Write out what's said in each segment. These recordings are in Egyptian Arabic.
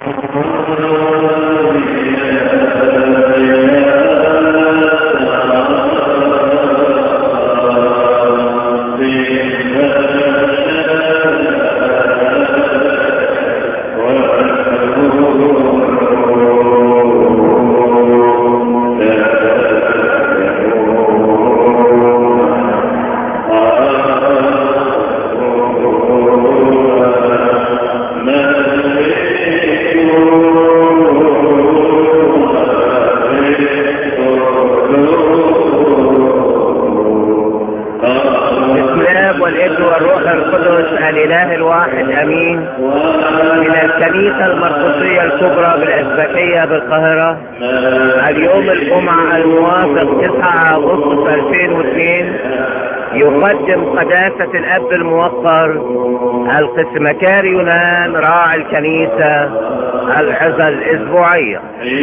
بسم الله والابن والروح القدس الاله الواحد امين من الكنيسة المرقسية الكبرى بالاسبكية بالقاهرة اليوم الجمعة الموافق 9 اغسطس 2002 يقدم قداسة الاب الموقر القسمكاري يونان راعي الكنيسة العظة الاسبوعية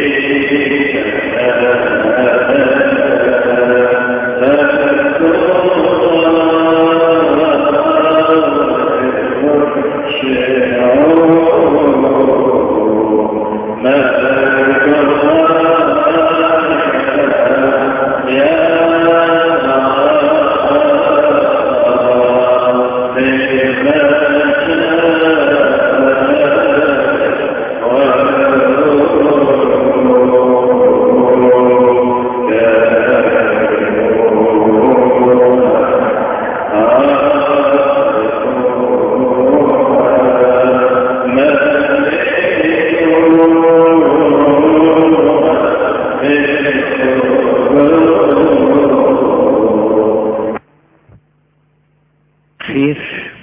خير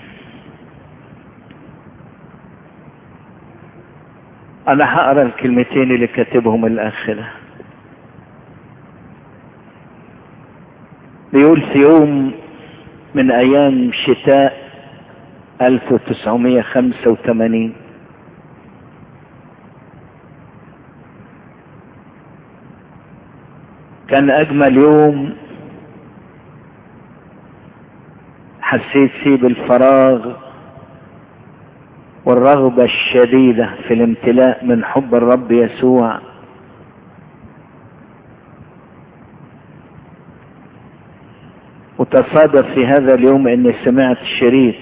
انا هقرا الكلمتين اللي كاتبهم الاخ ده بيقول في يوم من ايام شتاء 1985 كان اجمل يوم حسيت فيه بالفراغ والرغبة الشديدة في الامتلاء من حب الرب يسوع وتصادف في هذا اليوم اني سمعت شريط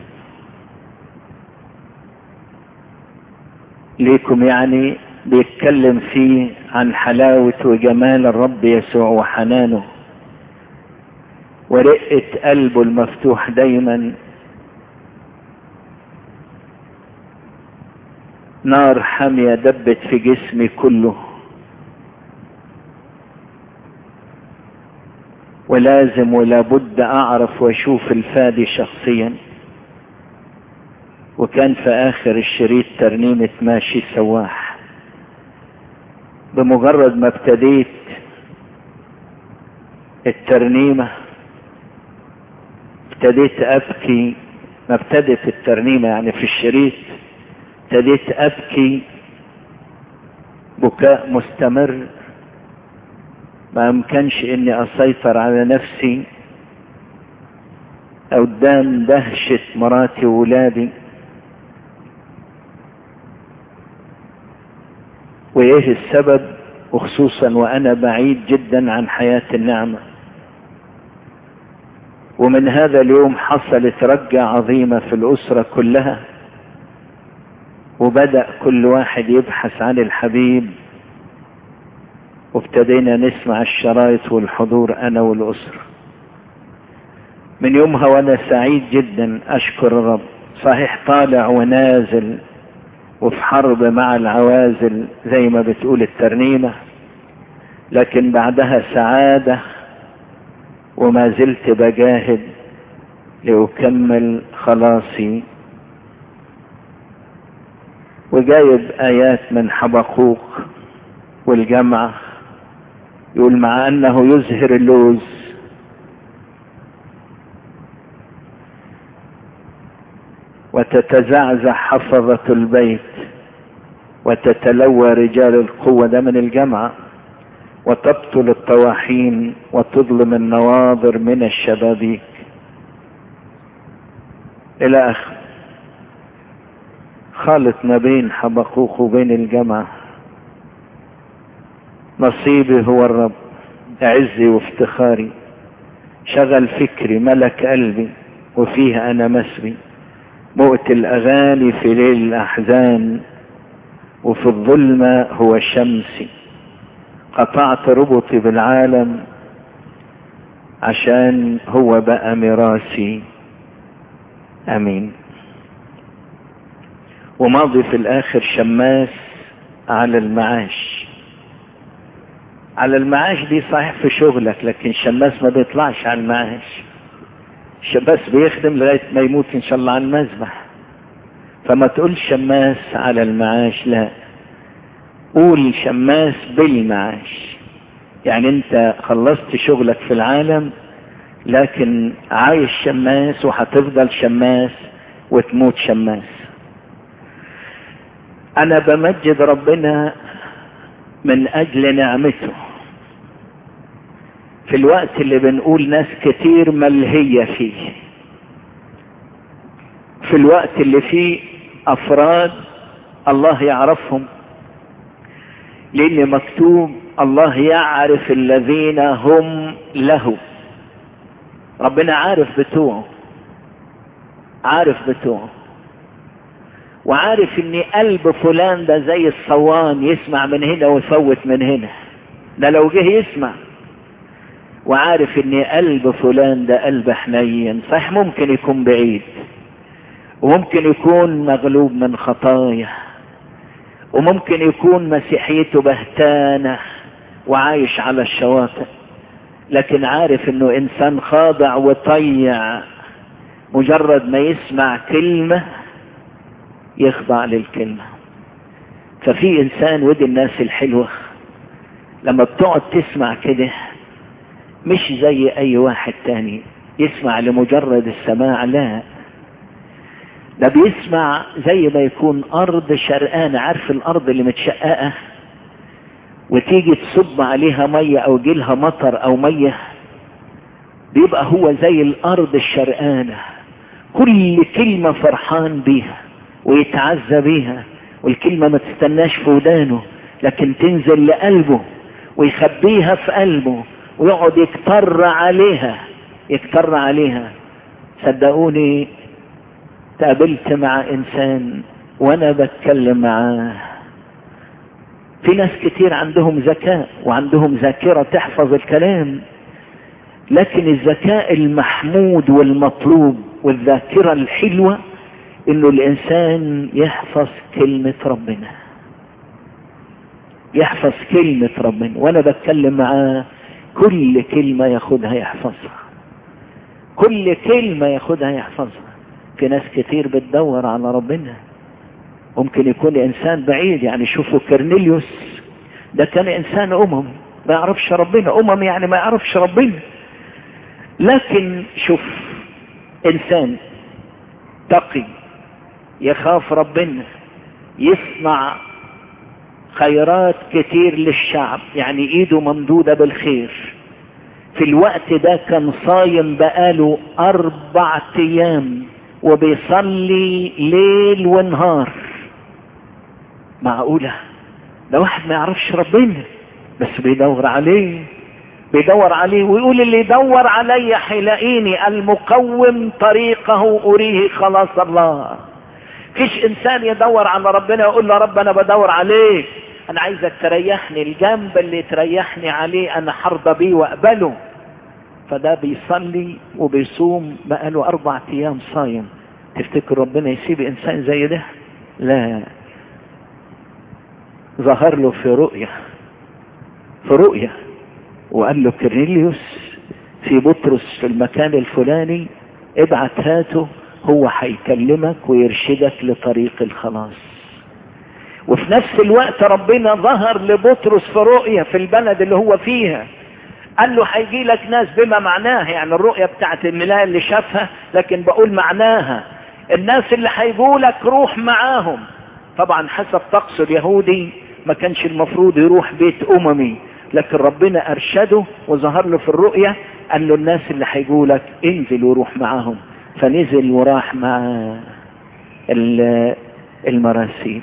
ليكم يعني بيتكلم فيه عن حلاوة وجمال الرب يسوع وحنانه ورقة قلبه المفتوح دايما نار حامية دبت في جسمي كله ولازم ولا بد اعرف واشوف الفادي شخصيا وكان في اخر الشريط ترنيمة ماشي سواح بمجرد ما ابتديت الترنيمه ابتديت ابكي ما ابتدت الترنيمة يعني في الشريط ابتديت ابكي بكاء مستمر ما امكنش اني اسيطر على نفسي قدام دهشة مراتي وولادي وايه السبب وخصوصا وانا بعيد جدا عن حياة النعمه ومن هذا اليوم حصلت رجة عظيمة في الأسرة كلها وبدأ كل واحد يبحث عن الحبيب وابتدينا نسمع الشرايط والحضور أنا والأسرة من يومها وأنا سعيد جدا أشكر الرب صحيح طالع ونازل وفي حرب مع العوازل زي ما بتقول الترنيمة لكن بعدها سعادة وما زلت بجاهد لأكمل خلاصي وجايب آيات من حبقوق والجمعة يقول مع أنه يزهر اللوز وتتزعزع حفظة البيت وتتلوى رجال القوة ده من الجمعة وتبطل الطواحين وتظلم النواظر من الشبابيك الى اخر خالط ما بين حبقوق وبين الجمع نصيبي هو الرب عزي وافتخاري شغل فكري ملك قلبي وفيه انا مسري مؤت الاغاني في ليل الاحزان وفي الظلمة هو شمسي قطعت ربطي بالعالم عشان هو بقى ميراثي امين وماضي في الاخر شماس على المعاش على المعاش دي صحيح في شغلك لكن شماس ما بيطلعش على المعاش شماس بيخدم لغاية ما يموت ان شاء الله على المذبح فما تقول شماس على المعاش لا قول شماس بالمعاش يعني انت خلصت شغلك في العالم لكن عايش شماس وهتفضل شماس وتموت شماس انا بمجد ربنا من اجل نعمته في الوقت اللي بنقول ناس كتير ملهية فيه في الوقت اللي فيه افراد الله يعرفهم لان مكتوب الله يعرف الذين هم له ربنا عارف بتوعه عارف بتوعه وعارف ان قلب فلان ده زي الصوان يسمع من هنا ويفوت من هنا ده لو جه يسمع وعارف ان قلب فلان ده قلب حنين صح ممكن يكون بعيد وممكن يكون مغلوب من خطايا وممكن يكون مسيحيته بهتانة وعايش على الشواطئ لكن عارف انه انسان خاضع وطيع مجرد ما يسمع كلمة يخضع للكلمة ففي انسان ودي الناس الحلوة لما بتقعد تسمع كده مش زي اي واحد تاني يسمع لمجرد السماع لا ده بيسمع زي ما يكون ارض شرقانة عارف الارض اللي متشققة وتيجي تصب عليها مية او جيلها مطر او مية بيبقى هو زي الارض الشرقانة كل كلمة فرحان بيها ويتعزى بيها والكلمة ما تستناش في ودانه لكن تنزل لقلبه ويخبيها في قلبه ويقعد يكتر عليها يكتر عليها صدقوني تقابلت مع انسان وانا بتكلم معاه في ناس كتير عندهم ذكاء وعندهم ذاكرة تحفظ الكلام لكن الذكاء المحمود والمطلوب والذاكرة الحلوة انه الانسان يحفظ كلمة ربنا يحفظ كلمة ربنا وانا بتكلم معاه كل كلمة ياخدها يحفظها كل كلمة ياخدها يحفظها في ناس كتير بتدور على ربنا ممكن يكون انسان بعيد يعني شوفوا كرنيليوس ده كان انسان امم ما يعرفش ربنا امم يعني ما يعرفش ربنا لكن شوف انسان تقي يخاف ربنا يصنع خيرات كتير للشعب يعني ايده ممدودة بالخير في الوقت ده كان صايم بقاله اربع ايام وبيصلي ليل ونهار معقولة ده واحد ما يعرفش ربنا بس بيدور عليه بيدور عليه ويقول اللي يدور علي هيلاقيني المقوم طريقه اريه خلاص الله فيش انسان يدور على ربنا ويقول له رب انا بدور عليك انا عايزك تريحني الجنب اللي تريحني عليه انا حرضى بيه واقبله فده بيصلي وبيصوم بقاله اربع ايام صايم تفتكر ربنا يسيب انسان زي ده لا ظهر له في رؤية في رؤية وقال له كرنيليوس في بطرس في المكان الفلاني ابعت هاته هو هيكلمك ويرشدك لطريق الخلاص وفي نفس الوقت ربنا ظهر لبطرس في رؤية في البلد اللي هو فيها قال له هيجي لك ناس بما معناها يعني الرؤية بتاعت الملاء اللي شافها لكن بقول معناها الناس اللي هيجوا لك روح معاهم طبعا حسب طقس اليهودي ما كانش المفروض يروح بيت اممي لكن ربنا ارشده وظهر له في الرؤية قال له الناس اللي هيجوا لك انزل وروح معاهم فنزل وراح مع المراسيل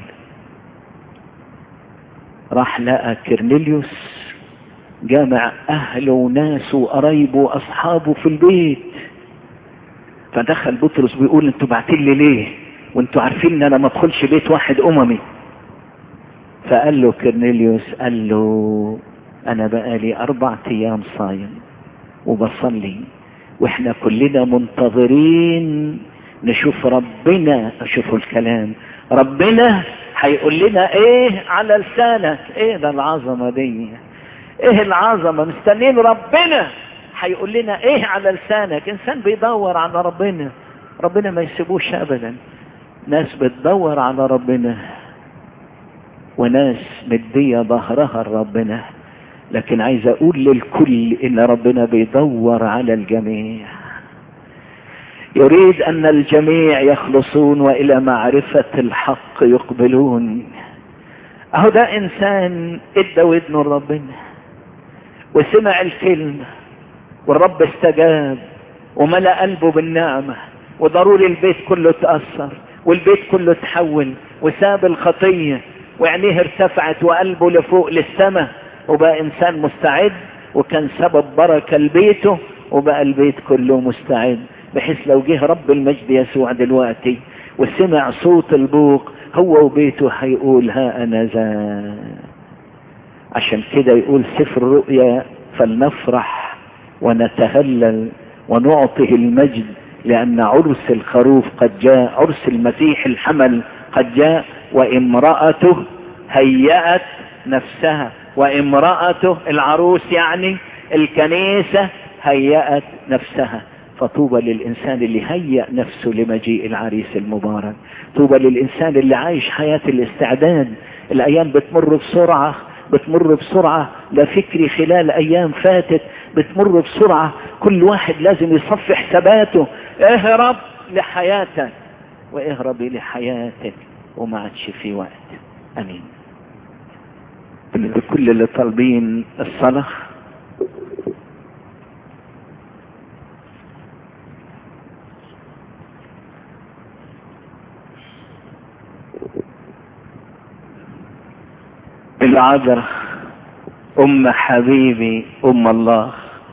راح لقى كرنيليوس جامع اهله وناسه وقرايبه واصحابه في البيت فدخل بطرس بيقول انتوا بعتين لي ليه وانتوا عارفين ان انا ما ادخلش بيت واحد اممي فقال له كرنيليوس قال له انا بقالي اربع ايام صايم وبصلي واحنا كلنا منتظرين نشوف ربنا اشوفوا الكلام ربنا هيقول لنا ايه على لسانك ايه ده العظمة دي ايه العظمة مستنين ربنا هيقول لنا ايه على لسانك انسان بيدور على ربنا ربنا ما يسيبوش ابدا ناس بتدور على ربنا وناس مدية ظهرها لربنا لكن عايز اقول للكل ان ربنا بيدور على الجميع يريد ان الجميع يخلصون والى معرفة الحق يقبلون اهو ده انسان ادى ودنه لربنا وسمع الكلمة والرب استجاب وملأ قلبه بالنعمة وضروري البيت كله تأثر والبيت كله تحول وساب الخطية وعينيه ارتفعت وقلبه لفوق للسماء وبقى انسان مستعد وكان سبب بركة لبيته وبقى البيت كله مستعد بحيث لو جه رب المجد يسوع دلوقتي وسمع صوت البوق هو وبيته هيقول ها انا ذا عشان كده يقول سفر الرؤيا فلنفرح ونتهلل ونعطه المجد لأن عرس الخروف قد جاء عرس المسيح الحمل قد جاء وامرأته هيأت نفسها وامرأته العروس يعني الكنيسة هيأت نفسها فطوبى للإنسان اللي هيأ نفسه لمجيء العريس المبارك طوبى للإنسان اللي عايش حياة الاستعداد الأيام بتمر بسرعة بتمر بسرعة لا فكري خلال أيام فاتت بتمر بسرعة كل واحد لازم يصفي حساباته اهرب لحياتك واهربي لحياتك وما عادش في وقت امين لكل اللي طالبين الصلاة العذراء ام حبيبي ام الله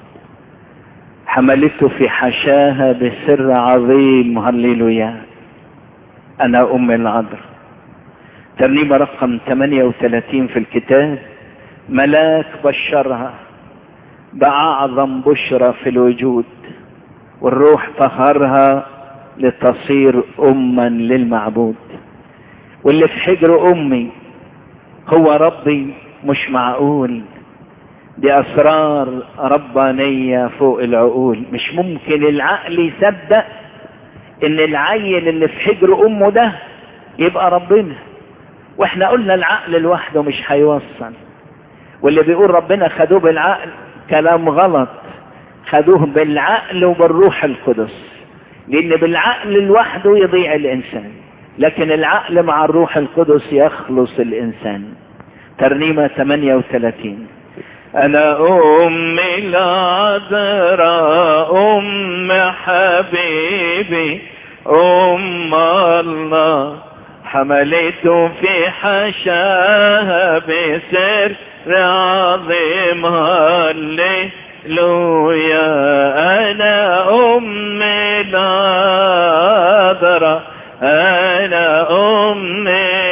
حملته في حشاها بسر عظيم هللويا انا ام العذراء ترنيمة رقم 38 في الكتاب ملاك بشرها بأعظم بشرى في الوجود والروح طهرها لتصير أما للمعبود واللي في حجر أمي هو ربي مش معقول دي أسرار ربانية فوق العقول مش ممكن العقل يصدق إن العيل اللي في حجر أمه ده يبقى ربنا واحنا قلنا العقل لوحده مش هيوصل واللي بيقول ربنا خدوه بالعقل كلام غلط خدوه بالعقل وبالروح القدس لان بالعقل لوحده يضيع الانسان لكن العقل مع الروح القدس يخلص الانسان ترنيمة 38 أنا أم العذراء أم حبيبي أم الله حملته في حشاها بسر عظيم هللويا أنا أم العذراء أنا أم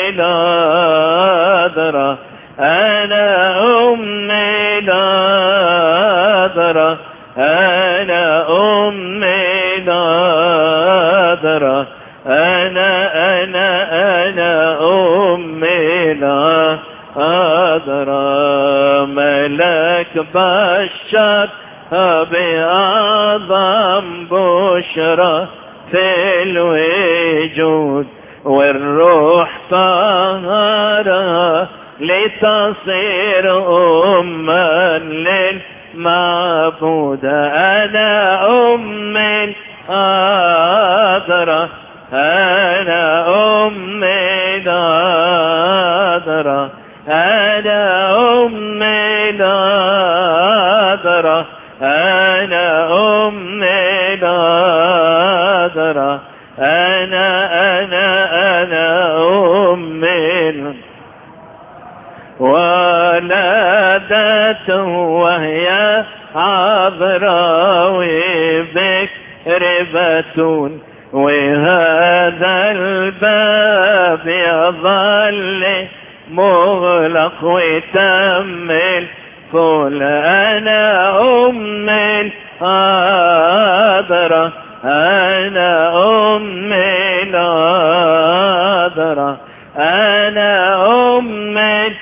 العذراء أنا أم العذراء أنا أم العذراء أنا أنا أنا أم العذراء ملك بشر بأعظم بشرى في الوجود والروح طهرها لتصير أما للمعبود أنا أم العذراء أنا أم العذراء أنا أم العذراء أنا أم العذراء أنا أنا أنا أمي ولدته وهي عذراء وبكر بتون وهذا الباب يظل مغلق وتمل قل أنا أم الحاضرة أنا أم الحاضرة أنا أم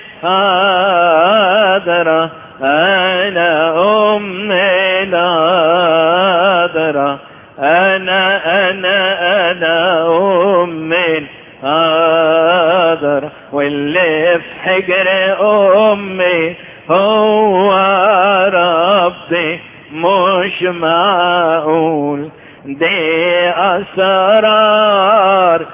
الحاضرة أنا أم الحاضرة أنا أنا أنا أم الحاضرة واللي في حجر أمي هو ربي مش معقول دي أسرار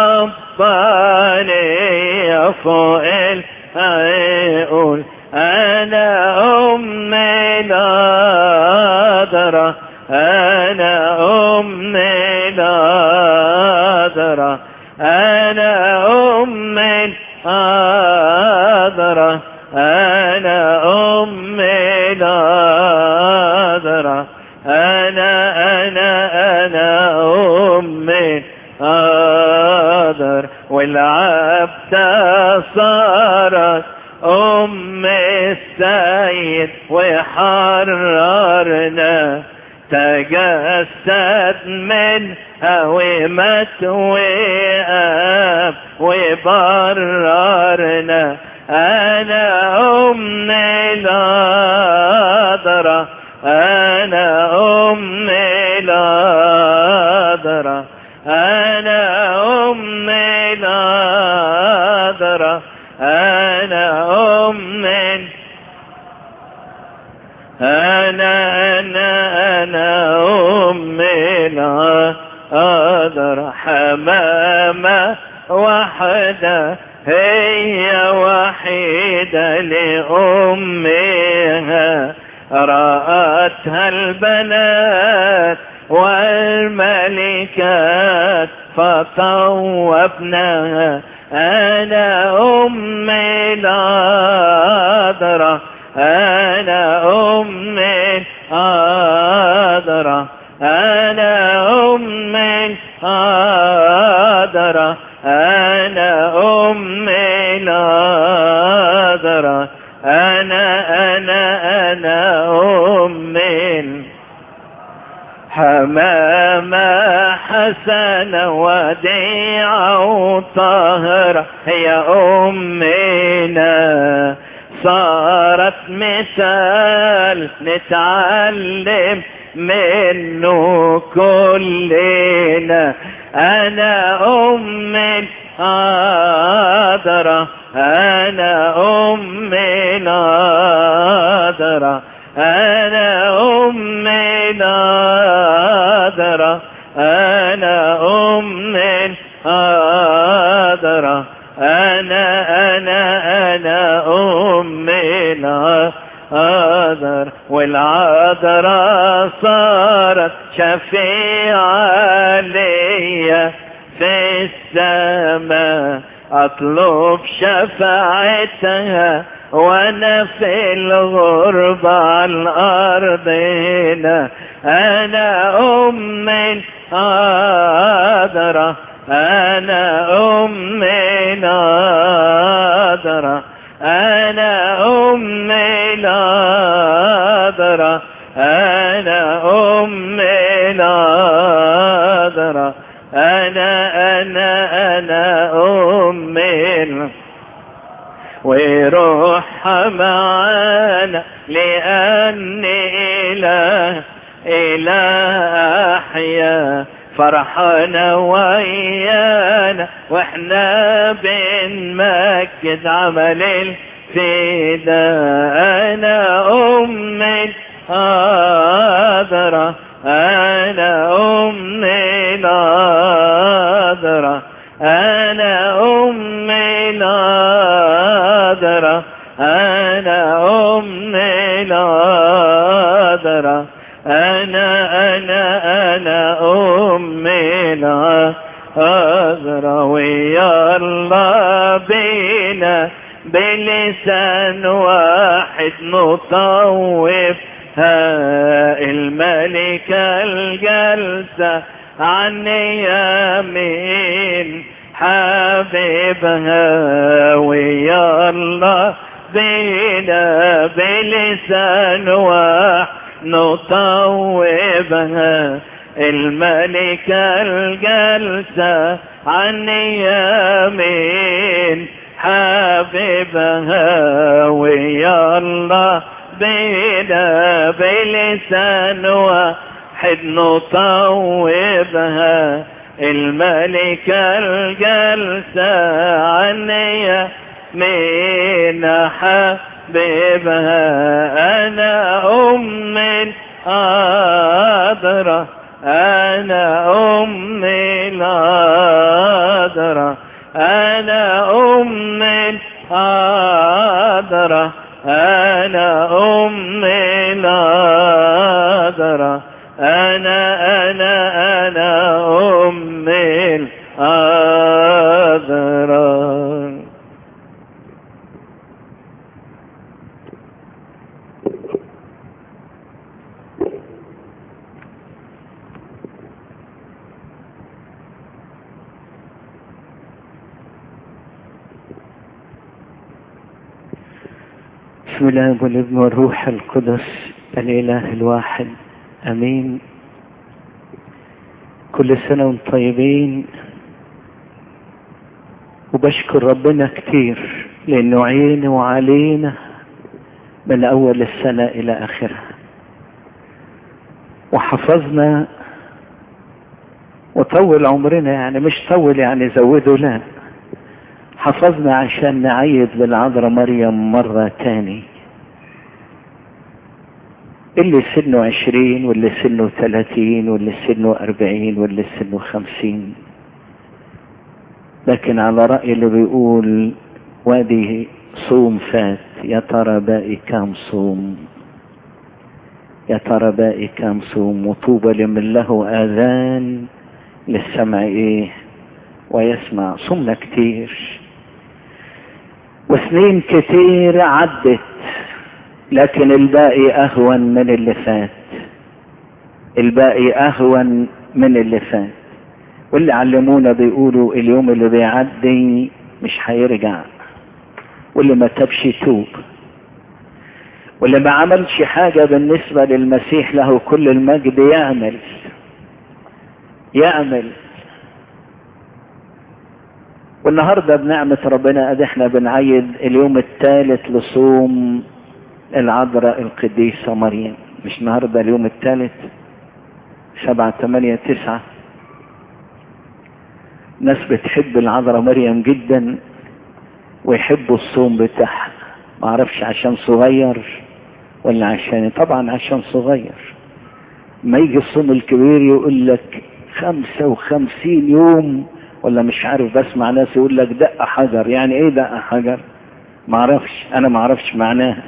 رباني فوق العقول أنا أم الأدرة أنا أم الأدرة أنا أم الأدرة أنا أم الأدرة أنا أنا أنا أم الأدر والعبد صارت أم السيد وحررنا تجسد منها ومات وآب وبررنا أنا أم الأدرة أنا أم الأدرة أنا أم الأدرة أنا أم أنا أنا أنا أم الأدرة حمامة وحدة هي وحيدة لأمها رأتها البنات والملكات فطوبناها أنا أم الأدرة أنا أم الأدرة أنا أم الأدرة أنا أم الأدرة أنا أنا أنا أم حمامة حسنة وديعة وطاهرة هي أمنا صارت مثال نتعلم منه كلنا أنا أم الحاضرة أنا أم الحاضرة أنا أم الحاضرة أنا أم الحاضرة أنا أنا أنا أم العذر والعذرة صارت شفيعة ليا في السماء أطلب شفاعتها وأنا في الغربة على الأرض هنا أنا أم الحاضرة أنا أم الحاضرة أنا أم الحاضرة أنا أم الحاضرة أنا أنا أنا أم الحاضرة وروحها معانا لأني إله إله أحيا فرحنا ويانا واحنا بنمجد عمل الفداء أنا أم الحاضرة أنا أم الحاضرة أنا أم الحاضرة أنا أم الحاضرة أنا أنا أنا أم الحاضرة العذراء ويا الله بينا بلسان واحد نطوف ها الملكة الجلسة عن يمين حبيبها ويا الله بينا بلسان واحد نطوبها الملكة الجلسة عن يمين حبيبها ويا الله بينا بلسان واحد نطوبها الملكة الجلسة عن يمين حبيبها أنا أم الأدرة أنا أم الأدرة أنا أم الأدرة أنا أم الأدرة أنا أنا أنا أم الأدرة بسم الله والابن والروح القدس الإله الواحد أمين كل سنة وانتم طيبين وبشكر ربنا كتير لأنه عينه علينا من أول السنة إلى آخرها وحفظنا وطول عمرنا يعني مش طول يعني زوده لا حفظنا عشان نعيد بالعذراء مريم مرة تاني اللي سنه عشرين واللي سنه ثلاثين واللي سنه أربعين واللي سنه خمسين لكن على رأي اللي بيقول وادي صوم فات يا ترى باقي كام صوم يا ترى باقي كام صوم وطوبى لمن له آذان للسمع ايه ويسمع صمنا كتير وسنين كتير عدت لكن الباقي اهون من اللي فات الباقي اهون من اللي فات واللي علمونا بيقولوا اليوم اللي بيعدي مش هيرجع واللي ما تبش يتوب واللي ما عملش حاجة بالنسبة للمسيح له كل المجد يعمل يعمل والنهاردة بنعمة ربنا ادي احنا بنعيد اليوم الثالث لصوم العذراء القديسة مريم مش النهاردة اليوم الثالث سبعة ثمانية تسعة ناس بتحب العذراء مريم جدا ويحبوا الصوم بتاعها ما اعرفش عشان صغير ولا عشان طبعا عشان صغير ما يجي الصوم الكبير يقول لك خمسة وخمسين يوم ولا مش عارف بسمع ناس يقول لك دق حجر يعني ايه دق حجر ما اعرفش انا ما اعرفش معناها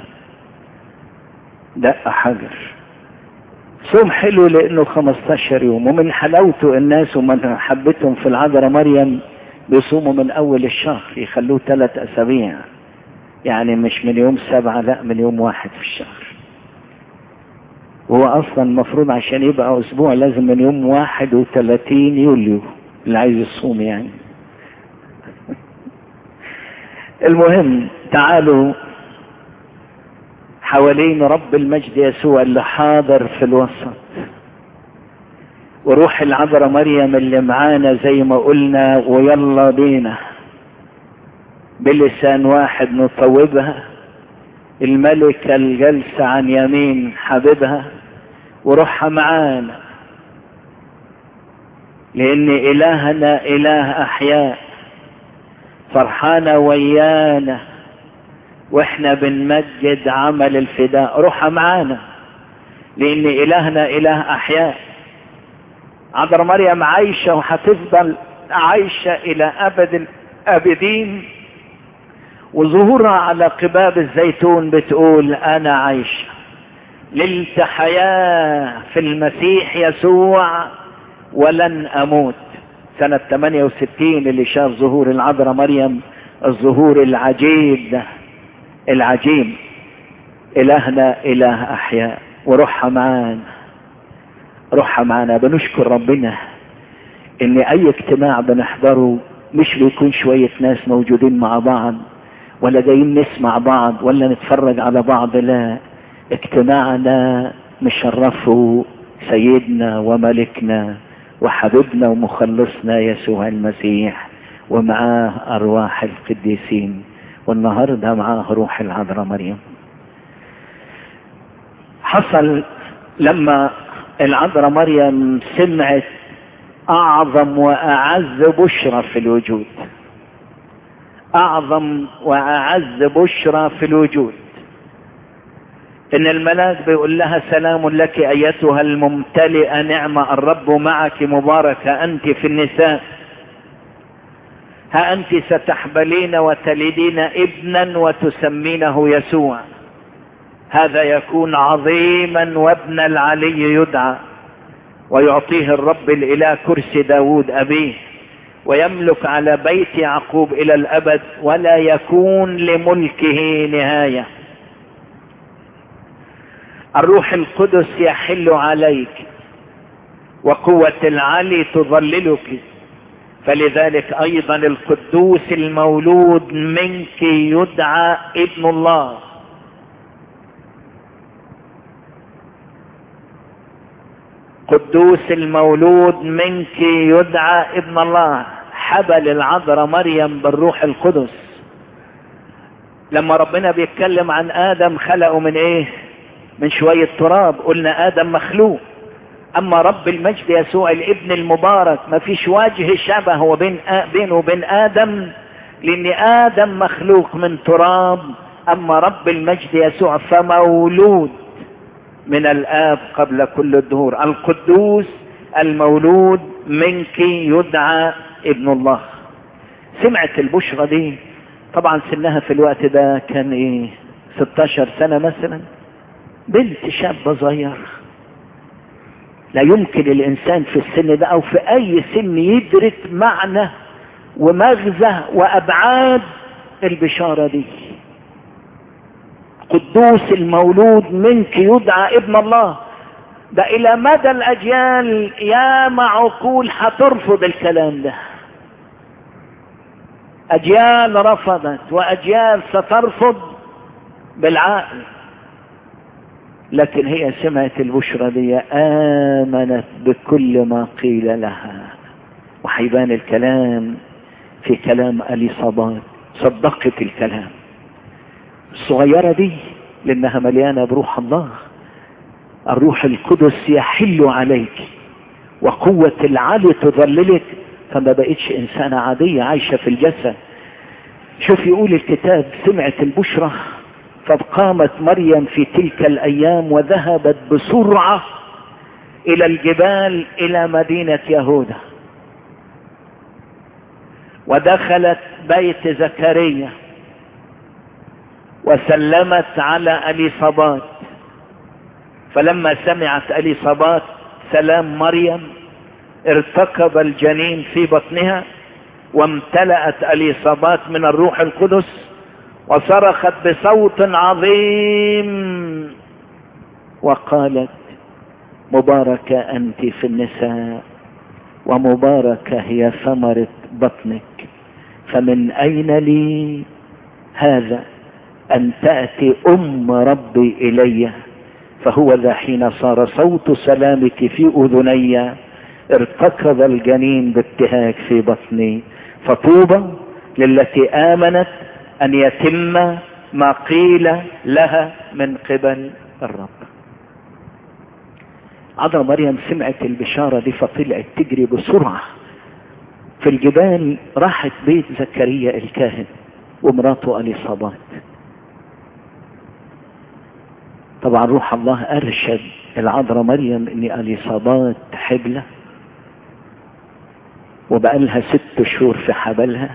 دق حجر صوم حلو لانه 15 يوم ومن حلاوته الناس ومن حبتهم في العذراء مريم بيصوموا من اول الشهر يخلوه ثلاث اسابيع يعني مش من يوم سبعة لا من يوم واحد في الشهر وهو اصلا المفروض عشان يبقى اسبوع لازم من يوم واحد وثلاثين يوليو اللي عايز يصوم يعني المهم تعالوا حوالين رب المجد يسوع اللي حاضر في الوسط وروح العذراء مريم اللي معانا زي ما قلنا ويلا بينا بلسان واحد نطوبها الملكة الجلسة عن يمين حبيبها وروحها معانا لان الهنا اله احياء فرحانة ويانا واحنا بنمجد عمل الفداء روحها معانا لان الهنا اله احياء عذراء مريم عايشة وهتفضل عايشة الى ابد الابدين وظهورها على قباب الزيتون بتقول انا عايشة للت حياة في المسيح يسوع ولن اموت سنة 68 اللي شاف ظهور العذراء مريم الظهور العجيب ده العجيب إلهنا إله أحياء وروحها معانا روحها معانا بنشكر ربنا إن أي اجتماع بنحضره مش بيكون شوية ناس موجودين مع بعض ولا جايين نسمع بعض ولا نتفرج على بعض لا اجتماعنا مشرفه سيدنا وملكنا وحبيبنا ومخلصنا يسوع المسيح ومعاه أرواح القديسين والنهاردة معاه روح العذراء مريم حصل لما العذراء مريم سمعت أعظم وأعز بشرى في الوجود أعظم وأعز بشرى في الوجود إن الملاك بيقول لها سلام لك أيتها الممتلئة نعمة الرب معك مباركة أنت في النساء ها أنت ستحبلين وتلدين ابنا وتسمينه يسوع هذا يكون عظيما وابن العلي يدعى ويعطيه الرب الإله كرسي داود أبيه ويملك على بيت يعقوب إلى الأبد ولا يكون لملكه نهاية الروح القدس يحل عليك وقوة العلي تظللك فلذلك أيضا القدوس المولود منك يدعى ابن الله قدوس المولود منك يدعى ابن الله حبل العذراء مريم بالروح القدس لما ربنا بيتكلم عن ادم خلقه من ايه من شوية تراب قلنا ادم مخلوق اما رب المجد يسوع الابن المبارك ما فيش وجه شبه وبين بينه وبين ادم لان ادم مخلوق من تراب اما رب المجد يسوع فمولود من الآب قبل كل الدهور القدوس المولود منك يدعى ابن الله سمعت البشرى دي طبعا سنها في الوقت ده كان ايه 16 سنة مثلا بنت شابة صغيرة لا يمكن الانسان في السن ده او في اي سن يدرك معنى ومغزى وابعاد البشارة دي قدوس المولود منك يدعى ابن الله ده الى مدى الاجيال يا معقول هترفض الكلام ده اجيال رفضت واجيال سترفض بالعقل لكن هي سمعت البشرى دي امنت بكل ما قيل لها وحيبان الكلام في كلام اليصابات صدقت الكلام الصغيرة دي لانها مليانة بروح الله الروح القدس يحل عليك وقوة العلي تظللك فما بقتش انسانة عادية عايشة في الجسد شوف يقول الكتاب سمعت البشرة فقامت مريم في تلك الايام وذهبت بسرعة الى الجبال الى مدينة يهوذا ودخلت بيت زكريا وسلمت على اليصابات فلما سمعت اليصابات سلام مريم ارتكب الجنين في بطنها وامتلأت اليصابات من الروح القدس وصرخت بصوت عظيم وقالت مباركة أنت في النساء ومباركة هي ثمرة بطنك فمن أين لي هذا أن تأتي أم ربي إلي فهو ذا حين صار صوت سلامك في أذني ارتكض الجنين بابتهاج في بطني فطوبى للتي آمنت أن يتم ما قيل لها من قبل الرب عذراء مريم سمعت البشارة دي فطلعت تجري بسرعة في الجبال راحت بيت زكريا الكاهن ومراته اليصابات طبعا روح الله ارشد العذراء مريم ان اليصابات حبلة وبقى لها ست شهور في حبلها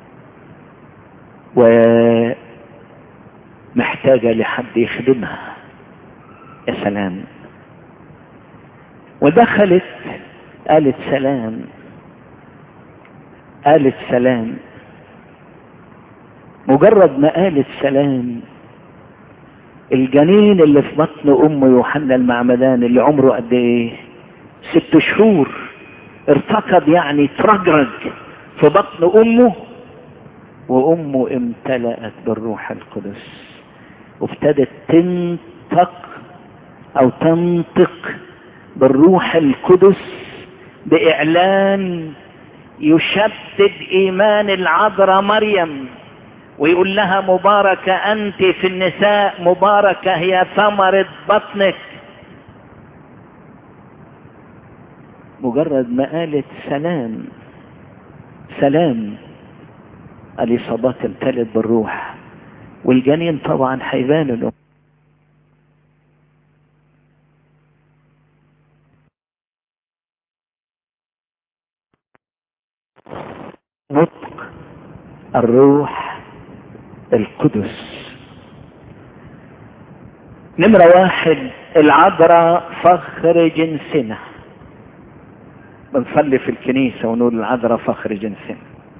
ومحتاجة لحد يخدمها يا سلام ودخلت قالت سلام قالت سلام مجرد ما قالت سلام الجنين اللي في بطن ام يوحنا المعمدان اللي عمره قد ايه ست شهور ارتقد يعني ترجرج في بطن امه وامه امتلأت بالروح القدس وابتدت تنطق او تنطق بالروح القدس باعلان يشدد ايمان العذراء مريم ويقول لها مباركة انت في النساء مباركة هي ثمرة بطنك مجرد ما قالت سلام سلام اليصابات امتلت بالروح والجنين طبعا هيبان له نطق الروح القدس نمرة واحد العذراء فخر جنسنا بنصلي في الكنيسة ونقول العذراء فخر جنسنا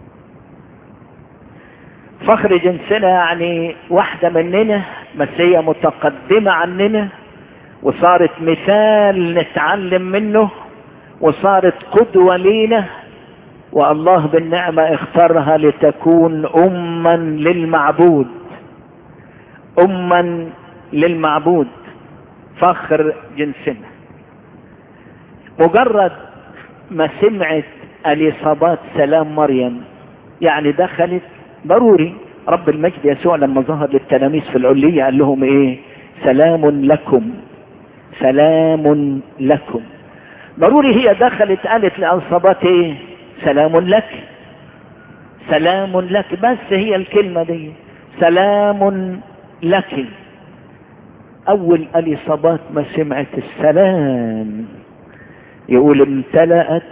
فخر جنسنا يعني واحدة مننا بس هي متقدمة عننا وصارت مثال نتعلم منه وصارت قدوة لينا والله بالنعمة اختارها لتكون أما للمعبود أما للمعبود فخر جنسنا مجرد ما سمعت اليصابات سلام مريم يعني دخلت ضروري رب المجد يسوع لما ظهر للتلاميذ في العلية قال لهم ايه سلام لكم سلام لكم ضروري هي دخلت قالت لألصابات ايه سلام لك سلام لك بس هي الكلمة دي سلام لك اول اليصابات ما سمعت السلام يقول امتلأت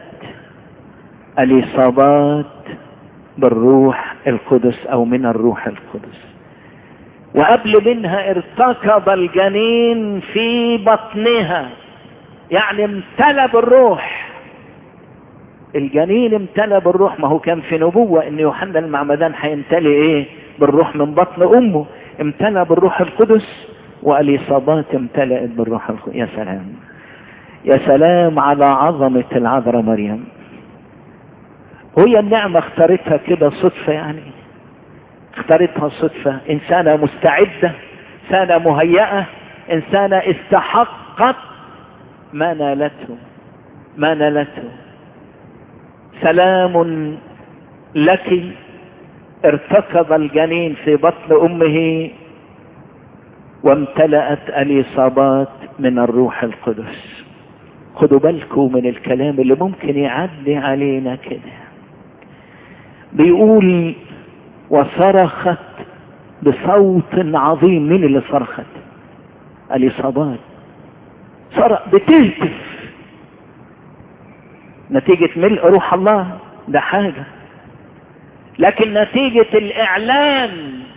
اليصابات بالروح القدس او من الروح القدس وقبل منها ارتكض الجنين في بطنها يعني امتلى بالروح الجنين امتلى بالروح ما هو كان في نبوة ان يوحنا المعمدان هيمتلي ايه بالروح من بطن امه امتلى بالروح القدس واليصابات امتلأت بالروح القدس يا سلام يا سلام على عظمة العذراء مريم وهي النعمة اختارتها كده صدفة يعني اختارتها صدفة انسانة مستعدة انسانة مهيئة انسانة استحقت ما نالته ما نالته سلام لك ارتكض الجنين في بطن امه وامتلأت اليصابات من الروح القدس خدوا بالكم من الكلام اللي ممكن يعدي علينا كده بيقول وصرخت بصوت عظيم مين اللي صرخت اليصابات صرخ بتهتف نتيجة ملء روح الله ده حاجة لكن نتيجة الاعلان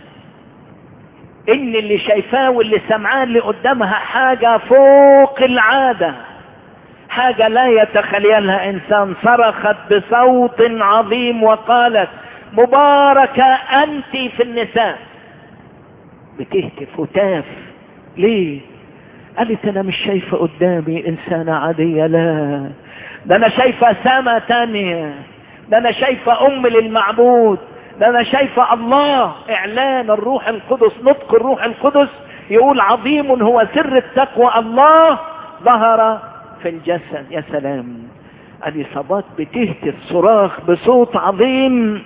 ان اللي شايفاه واللي سمعاه اللي قدامها حاجة فوق العادة حاجة لا يتخيلها انسان صرخت بصوت عظيم وقالت مباركة انت في النساء بتهتف وتاف ليه قالت انا مش شايفة قدامي انسانة عادية لا ده انا شايفة سما تانية ده انا شايفة ام للمعبود ده انا شايفة الله اعلان الروح القدس نطق الروح القدس يقول عظيم هو سر التقوى الله ظهر في الجسد يا سلام اليصابات بتهتف صراخ بصوت عظيم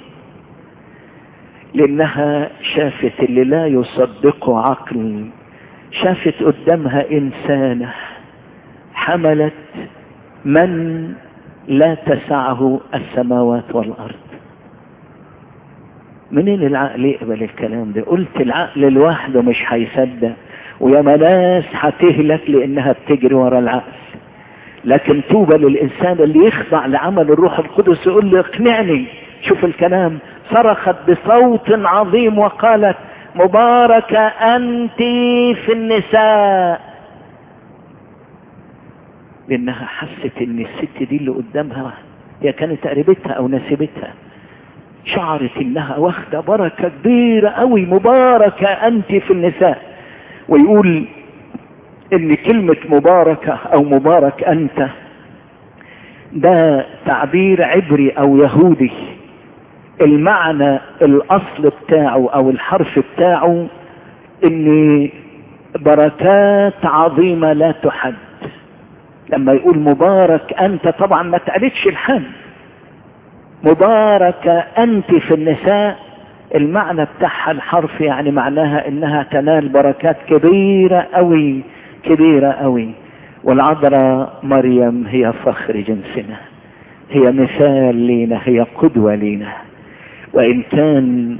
لانها شافت اللي لا يصدقه عقل شافت قدامها انسانة حملت من لا تسعه السماوات والارض منين العقل يقبل الكلام ده قلت العقل لوحده مش هيصدق ويا ناس هتهلك لانها بتجري ورا العقل لكن طوبى للانسان اللي يخضع لعمل الروح القدس يقول لي اقنعني شوف الكلام صرخت بصوت عظيم وقالت مباركة انت في النساء لانها حست ان الست دي اللي قدامها هي كانت قريبتها او نسيبتها شعرت انها واخدة بركة كبيرة قوي مباركة انت في النساء ويقول ان كلمة مباركة او مبارك انت ده تعبير عبري او يهودي المعنى الاصل بتاعه او الحرف بتاعه ان بركات عظيمة لا تحد لما يقول مبارك انت طبعا ما تقالتش الحد مباركة انت في النساء المعنى بتاعها الحرف يعني معناها انها تنال بركات كبيرة قوي كبيرة قوي والعذراء مريم هي فخر جنسنا هي مثال لينا هي قدوة لينا وان كان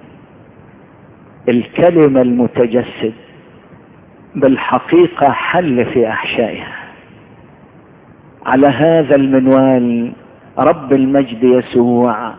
الكلمة المتجسد بالحقيقة حل في احشائها على هذا المنوال رب المجد يسوع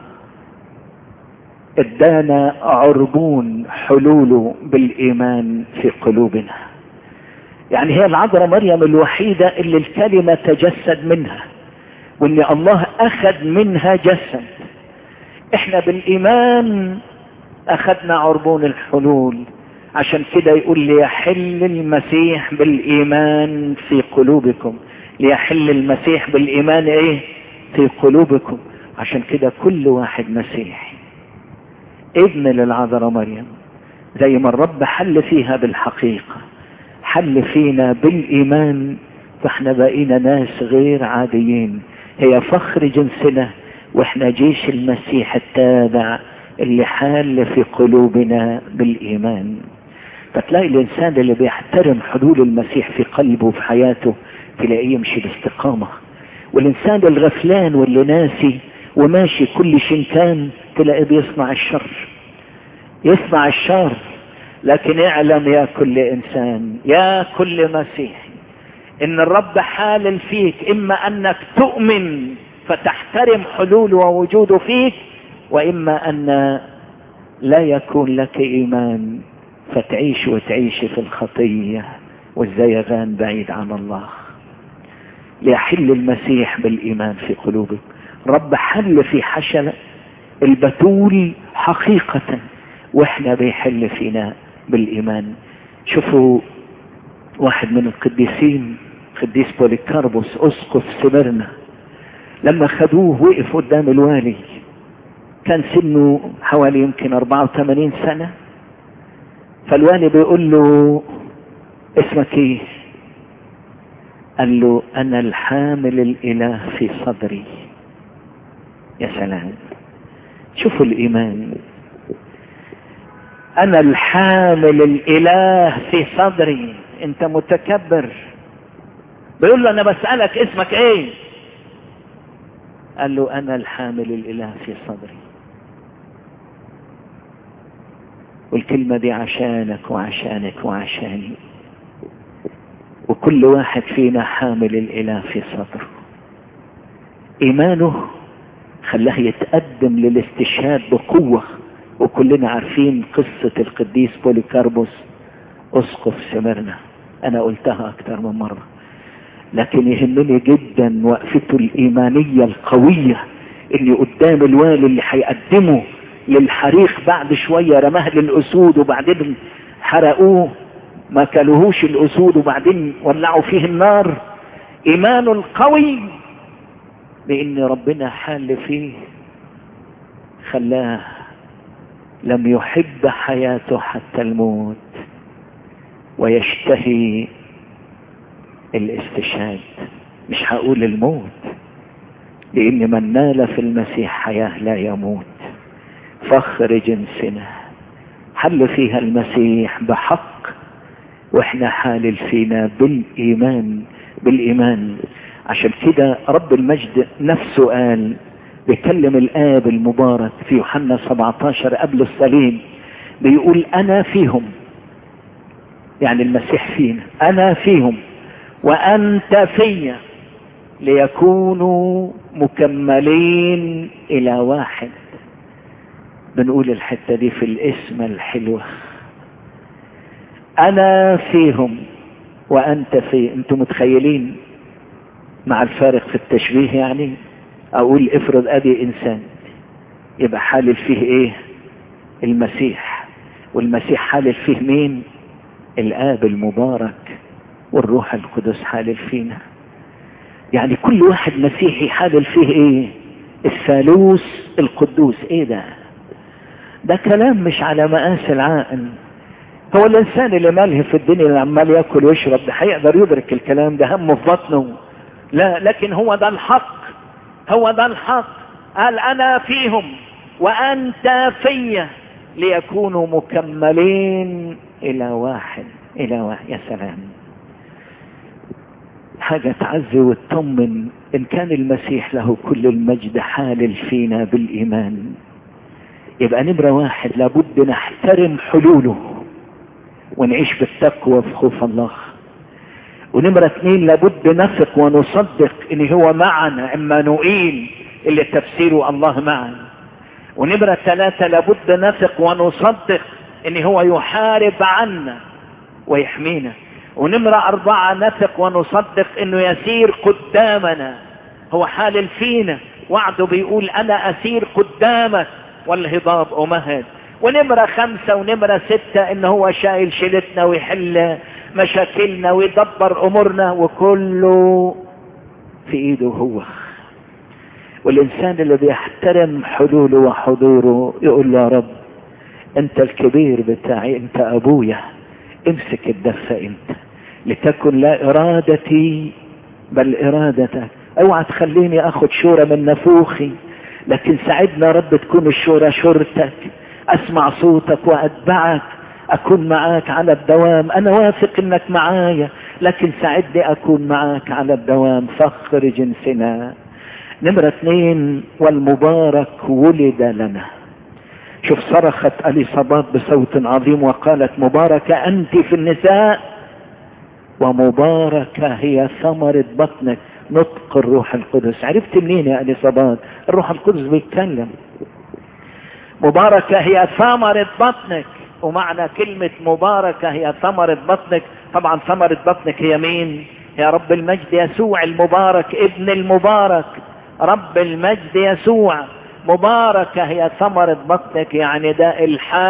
ادانا عربون حلوله بالايمان في قلوبنا يعني هي العذراء مريم الوحيدة اللي الكلمة تجسد منها وان الله اخذ منها جسد احنا بالايمان اخذنا عربون الحلول عشان كده يقول ليحل المسيح بالايمان في قلوبكم ليحل المسيح بالايمان ايه في قلوبكم عشان كده كل واحد مسيحي ابن للعذراء مريم زي ما الرب حل فيها بالحقيقة حل فينا بالإيمان فاحنا بقينا ناس غير عاديين هي فخر جنسنا واحنا جيش المسيح التابع اللي حال في قلوبنا بالإيمان فتلاقي الإنسان اللي بيحترم حلول المسيح في قلبه وفي حياته تلاقيه يمشي باستقامة والإنسان الغفلان واللي ناسي وماشي كل شنكان تلاقيه بيصنع الشر يصنع الشر لكن اعلم يا كل انسان يا كل مسيحي ان الرب حالل فيك اما انك تؤمن فتحترم حلوله ووجوده فيك واما ان لا يكون لك ايمان فتعيش وتعيش في الخطيه والزيغان بعيد عن الله ليحل المسيح بالايمان في قلوبك رب حل في حشل البتول حقيقة واحنا بيحل فينا بالايمان شوفوا واحد من القديسين قديس بوليكاربوس اسقف سمرنا لما خدوه وقف قدام الوالي كان سنه حوالي يمكن 84 سنة فالوالي بيقول له اسمك ايه قال له انا الحامل الاله في صدري يا سلام شوفوا الايمان انا الحامل الاله في صدري انت متكبر بيقول له انا بسألك اسمك ايه قال له انا الحامل الاله في صدري والكلمة دي عشانك وعشانك وعشاني وكل واحد فينا حامل الاله في صدره ايمانه خلاه يتقدم للاستشهاد بقوة وكلنا عارفين قصة القديس بوليكاربوس اسقف سمرنا انا قلتها اكتر من مرة لكن يهمني جدا وقفته الايمانية القوية اللي قدام الوالي اللي هيقدمه للحريق بعد شوية رماه للاسود وبعدين حرقوه ما كلوهوش الاسود وبعدين ولعوا فيه النار ايمانه القوي بان ربنا حال فيه خلاه لم يحب حياته حتى الموت ويشتهي الاستشهاد مش هقول الموت لان من نال في المسيح حياة لا يموت فخر جنسنا حل فيها المسيح بحق واحنا حالل فينا بالايمان بالايمان عشان كده رب المجد نفسه قال بيكلم الآب المبارك في يوحنا 17 قبل الصليب بيقول أنا فيهم يعني المسيح فينا أنا فيهم وأنت فيا ليكونوا مكملين إلى واحد بنقول الحتة دي في الاسم الحلوة أنا فيهم وأنت في أنتم متخيلين مع الفارق في التشبيه يعني اقول افرض ادي انسان يبقى حالل فيه ايه المسيح والمسيح حالل فيه مين الاب المبارك والروح القدس حالل فينا يعني كل واحد مسيحي حالل فيه ايه الثالوث القدوس ايه ده ده كلام مش على مقاس العقل هو الانسان اللي ماله في الدنيا اللي عمال ياكل ويشرب ده هيقدر يدرك الكلام ده همه في بطنه لا لكن هو ده الحق هو ده الحق قال انا فيهم وانت في ليكونوا مكملين الى واحد الى واحد يا سلام حاجة تعزي وتطمن ان كان المسيح له كل المجد حالل فينا بالايمان يبقى نمرة واحد لابد نحترم حلوله ونعيش بالتقوى في خوف الله ونمرة اثنين لابد نثق ونصدق ان هو معنا عمانوئيل اللي تفسيره الله معنا ونمرة ثلاثة لابد نثق ونصدق ان هو يحارب عنا ويحمينا ونمرة أربعة نثق ونصدق انه يسير قدامنا هو حالل فينا وعده بيقول انا اسير قدامك والهضاب امهد ونمرة خمسة ونمرة ستة ان هو شايل شيلتنا ويحل مشاكلنا ويدبر امورنا وكله في ايده هو والانسان اللي بيحترم حلوله وحضوره يقول له يا رب انت الكبير بتاعي انت ابويا امسك الدفة انت لتكن لا ارادتي بل ارادتك اوعى تخليني اخد شورى من نفوخي لكن ساعدنا يا رب تكون الشورى شورتك اسمع صوتك واتبعك اكون معاك على الدوام انا واثق انك معايا لكن ساعدني اكون معاك على الدوام فخر جنسنا نمرة اثنين والمبارك ولد لنا شوف صرخت اليصابات بصوت عظيم وقالت مباركة انت في النساء ومباركة هي ثمرة بطنك نطق الروح القدس عرفت منين يا اليصابات الروح القدس بيتكلم مباركة هي ثمرة بطنك ومعنى كلمة مباركة هي ثمرة بطنك طبعا ثمرة بطنك هي مين يا رب المجد يسوع المبارك ابن المبارك رب المجد يسوع مباركة هي ثمرة بطنك يعني ده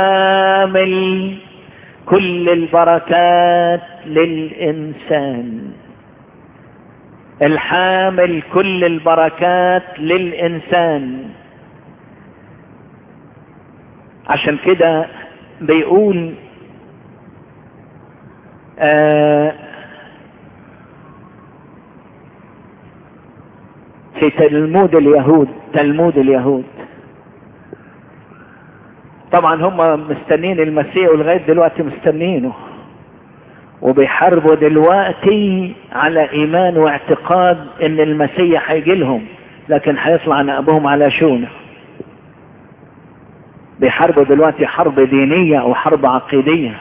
الحامل كل البركات للإنسان الحامل كل البركات للإنسان عشان كده بيقول آه في تلمود اليهود تلمود اليهود طبعا هم مستنين المسيح ولغايه دلوقتي مستنينه وبيحاربوا دلوقتي على ايمان واعتقاد ان المسيح هيجي لهم لكن هيطلع عن ابوهم على شونه بيحاربوا دلوقتي حرب دينية او حرب عقيدية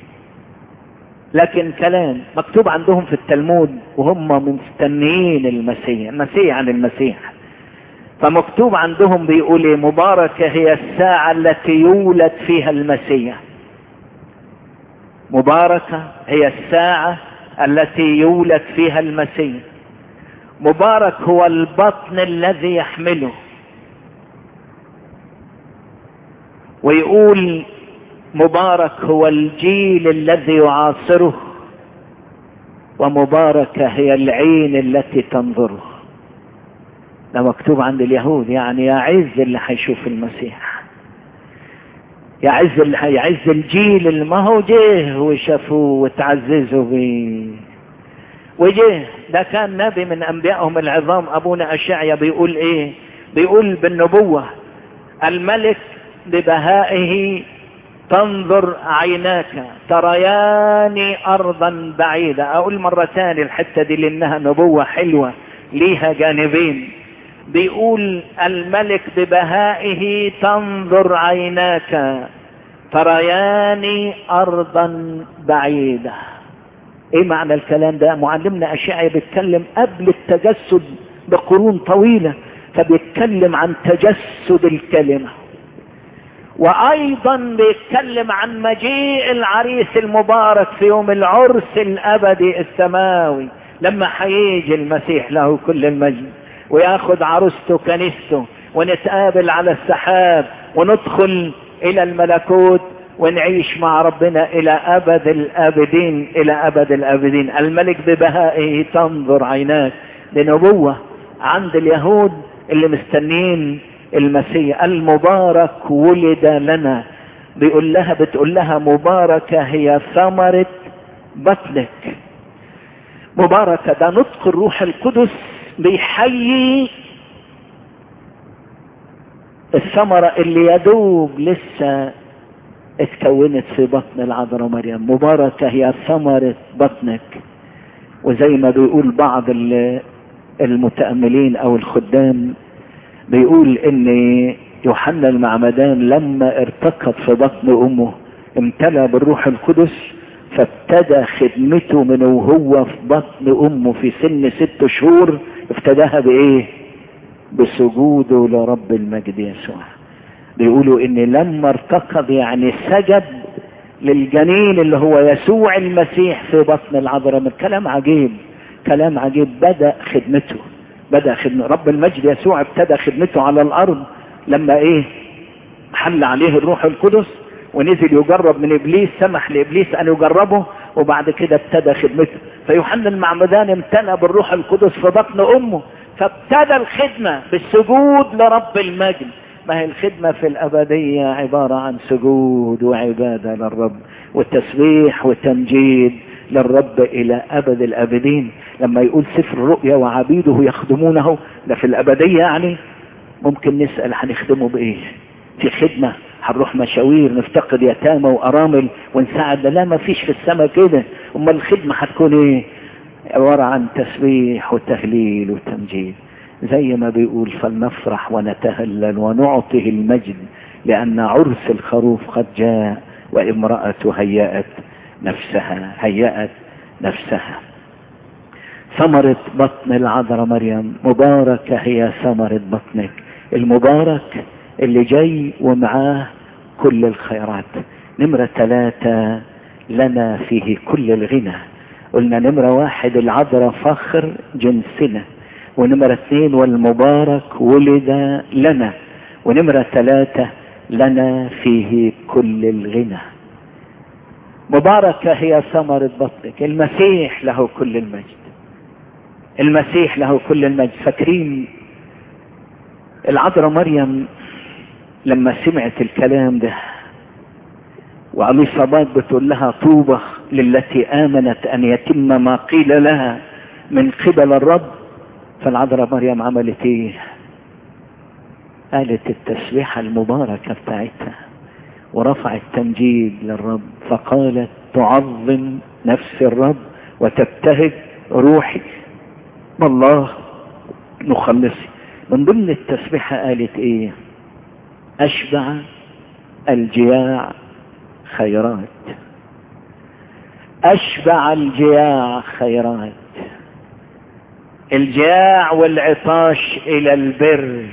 لكن كلام مكتوب عندهم في التلمود وهم مستنيين المسيح المسيح عن المسيح فمكتوب عندهم بيقول إيه؟ مباركة هي الساعة التي يولد فيها المسيح مباركة هي الساعة التي يولد فيها المسيح مبارك هو البطن الذي يحمله ويقول مبارك هو الجيل الذي يعاصره ومباركة هي العين التي تنظره ده مكتوب عند اليهود يعني يا عز اللي هيشوف المسيح يا عز اللي هيعز الجيل اللي ما هو جه وشافوه وتعززوا بيه وجه ده كان نبي من انبيائهم العظام ابونا اشعيا بيقول ايه بيقول بالنبوة الملك ببهائه تنظر عيناك تريان ارضا بعيدة اقول مرة ثانية الحتة دي لانها نبوة حلوة ليها جانبين بيقول الملك ببهائه تنظر عيناك تريان ارضا بعيدة ايه معنى الكلام ده معلمنا اشعيا بيتكلم قبل التجسد بقرون طويلة فبيتكلم عن تجسد الكلمة وايضا بيتكلم عن مجيء العريس المبارك في يوم العرس الابدي السماوي لما هيجي المسيح له كل المجد وياخد عروسته كنيسته ونتقابل على السحاب وندخل الى الملكوت ونعيش مع ربنا الى ابد الابدين الى ابد الابدين الملك ببهائه تنظر عيناك لنبوة عند اليهود اللي مستنين المسيح المبارك ولد لنا بيقول لها بتقول لها مباركة هي ثمرة بطنك مباركة ده نطق الروح القدس بيحيي الثمرة اللي يدوب لسه اتكونت في بطن العذراء مريم مباركة هي ثمرة بطنك وزي ما بيقول بعض المتأملين او الخدام بيقول ان يوحنا المعمدان لما ارتقت في بطن امه امتلأ بالروح القدس فابتدى خدمته من وهو في بطن امه في سن ست شهور ابتداها بايه بسجوده لرب المجد يسوع بيقولوا ان لما ارتقد يعني سجد للجنين اللي هو يسوع المسيح في بطن العذراء من كلام عجيب كلام عجيب بدأ خدمته بدأ خدمة رب المجد يسوع ابتدى خدمته على الارض لما ايه حل عليه الروح القدس ونزل يجرب من ابليس سمح لابليس ان يجربه وبعد كده ابتدى خدمته فيوحنا المعمدان امتلأ بالروح القدس في بطن امه فابتدى الخدمة بالسجود لرب المجد ما هي الخدمة في الأبدية عبارة عن سجود وعبادة للرب وتسبيح وتمجيد للرب إلى أبد الأبدين لما يقول سفر الرؤيا وعبيده يخدمونه ده في الأبدية يعني ممكن نسأل هنخدمه بإيه في خدمة هنروح مشاوير نفتقد يتامى وأرامل ونساعد لا ما فيش في السماء كده أمال الخدمة هتكون إيه عبارة عن تسبيح وتهليل وتمجيد زي ما بيقول فلنفرح ونتهلل ونعطه المجد لأن عرس الخروف قد جاء وامرأة هيأت نفسها هيأت نفسها ثمرة بطن العذراء مريم مباركة هي ثمرة بطنك المبارك اللي جاي ومعاه كل الخيرات نمرة ثلاثة لنا فيه كل الغنى قلنا نمرة واحد العذراء فخر جنسنا ونمرة اثنين والمبارك ولد لنا ونمرة ثلاثة لنا فيه كل الغنى مباركة هي ثمرة بطنك المسيح له كل المجد المسيح له كل المجد فاكرين العذراء مريم لما سمعت الكلام ده وعلي صباك بتقول لها طوبة للتي آمنت أن يتم ما قيل لها من قبل الرب فالعذراء مريم عملت ايه قالت التسبيحة المباركة بتاعتها ورفعت تمجيد للرب فقالت تعظم نفس الرب وتبتهج روحي والله مخلصي من ضمن التسبيحة قالت ايه اشبع الجياع خيرات اشبع الجياع خيرات الجاع والعطاش الى البر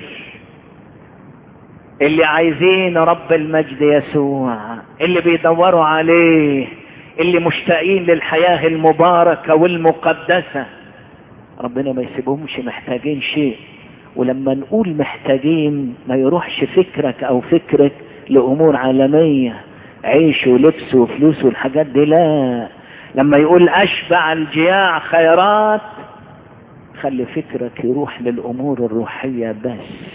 اللي عايزين رب المجد يسوع اللي بيدوروا عليه اللي مشتاقين للحياة المباركة والمقدسة ربنا ما يسيبهمش محتاجين شيء ولما نقول محتاجين ما يروحش فكرك او فكرك لامور عالمية عيش ولبس وفلوس والحاجات دي لا لما يقول اشبع الجياع خيرات خلي فكرك يروح للامور الروحية بس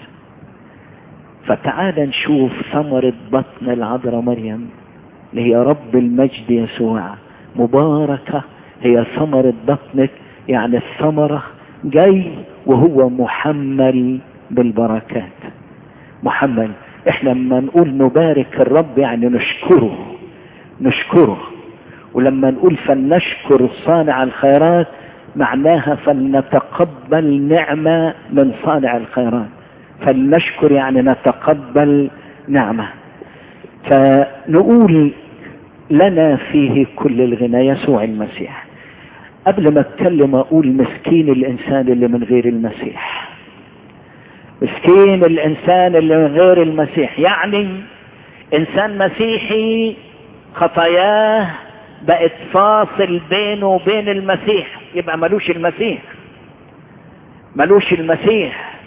فتعال نشوف ثمرة بطن العذراء مريم اللي هي رب المجد يسوع مباركة هي ثمرة بطنك يعني الثمرة جاي وهو محمل بالبركات محمل احنا لما نقول نبارك الرب يعني نشكره نشكره ولما نقول فلنشكر صانع الخيرات معناها فلنتقبل نعمة من صانع الخيرات فلنشكر يعني نتقبل نعمة فنقول لنا فيه كل الغنى يسوع المسيح قبل ما اتكلم اقول مسكين الانسان اللي من غير المسيح مسكين الانسان اللي من غير المسيح يعني انسان مسيحي خطاياه بقت فاصل بينه وبين المسيح يبقى ملوش المسيح ملوش المسيح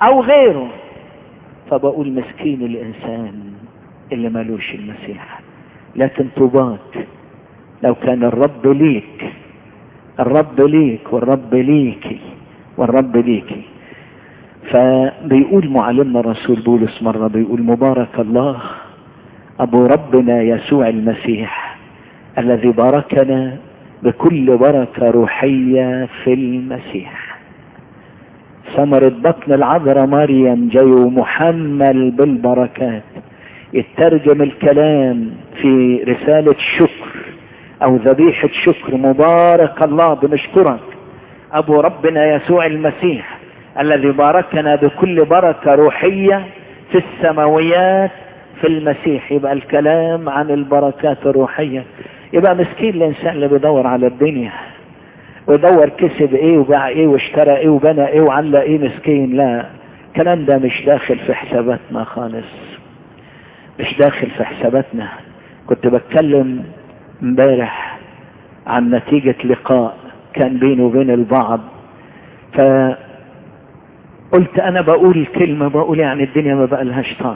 او غيره فبقول مسكين الانسان اللي ملوش المسيح لكن طوباك لو كان الرب ليك الرب ليك والرب ليكي والرب ليكي فبيقول معلمنا رسول بولس مرة بيقول مبارك الله أبو ربنا يسوع المسيح الذي باركنا بكل بركة روحية في المسيح ثمرة بطن العذراء مريم جاي محمل بالبركات يترجم الكلام في رسالة شكر او ذبيحة شكر مبارك الله بنشكرك ابو ربنا يسوع المسيح الذي باركنا بكل بركة روحية في السماويات في المسيح يبقى الكلام عن البركات الروحية يبقى مسكين الانسان اللي بيدور على الدنيا ويدور كسب ايه وباع ايه واشترى ايه وبنى ايه وعلى ايه مسكين لا الكلام ده مش داخل في حساباتنا خالص مش داخل في حساباتنا كنت بتكلم امبارح عن نتيجة لقاء كان بيني وبين البعض فقلت انا بقول كلمة بقول يعني الدنيا ما بقى لهاش طعم